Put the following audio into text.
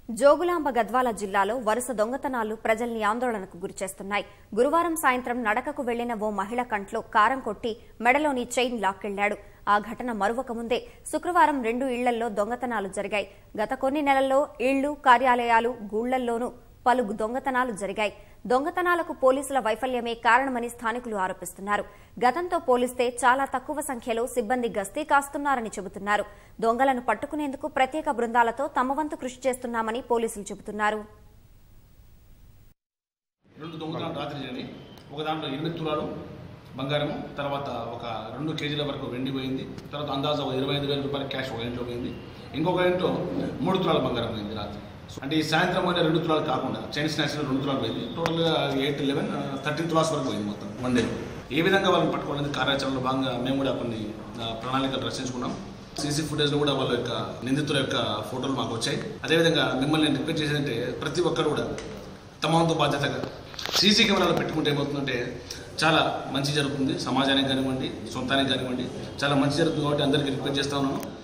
జోగులాంబ గద్వాల జిల్లాలో వరుస దొంగతనాలు ప్రజల్ని ఆందోళనకు గురిచేస్తున్నాయి గురువారం సాయంత్రం నడకకు వెళ్లిన ఓ మహిళ కంట్లో కారం కొట్టి మెడలోని చైన్ లాక్కెళ్లాడు ఆ ఘటన మరువక ముందే శుక్రవారం రెండు ఇళ్లల్లో దొంగతనాలు జరిగాయి గత కొన్ని నెలల్లో ఇళ్లు కార్యాలయాలు గూళ్లల్లోనూ పలు దొంగతనాలు జరిగాయి దొంగతనాలకు పోలీసుల వైఫల్యమే కారణమని స్థానికులు ఆరోపిస్తున్నారు గతంతో పోలిస్తే చాలా తక్కువ సంఖ్యలో సిబ్బంది గస్తీ కాస్తున్నారని చెబుతున్నారు దొంగలను పట్టుకునేందుకు ప్రత్యేక బృందాలతో తమ వంతు కృషి చేస్తున్నామని పోలీసులు చెబుతున్నారు రెండు దొంగతనాలు రాత్రి జరిగినాయి ఒక దాంట్లో ఎనిమిది తులాలు బంగారము తర్వాత ఒక రెండు కేజీల వరకు వెండి పోయింది తర్వాత అందాజ ఒక ఇరవై ఐదు వేల రూపాయల క్యాష్ ఒక ఇంట్లో పోయింది ఇంకొక ఇంట్లో మూడు తులాల బంగారం పోయింది రాత్రి అంటే ఈ సాయంత్రం పోయిన రెండు తులాలు కాకుండా చైనీస్ నేషనల్ రెండు తులాలు పోయింది టోటల్గా ఎయిట్ లెవెన్ థర్టీన్ తులాస్ వరకు పోయింది మొత్తం వన్ డే ఏ విధంగా వాళ్ళని పట్టుకోవడానికి కార్యాచరణలో భాగంగా మేము కూడా కొన్ని ఆ, ప్రణాళికలు రచించుకున్నాం సీసీ ఫుటేజ్లో కూడా వాళ్ళ యొక్క నిందితుల యొక్క ఫోటోలు మాకు వచ్చాయి అదేవిధంగా మిమ్మల్ని నేను రిక్వెస్ట్ చేసేదంటే ప్రతి ఒక్కరు కూడా తమ వంతు బాధ్యతగా సీసీ కెమెరాలు పెట్టుకుంటే ఏమవుతుందంటే చాలా మంచి జరుగుతుంది సమాజానికి కానివ్వండి సొంతానికి కానివ్వండి చాలా మంచి జరుగుతుంది కాబట్టి అందరికీ రిక్వెస్ట్ చేస్తా ఉన్నాను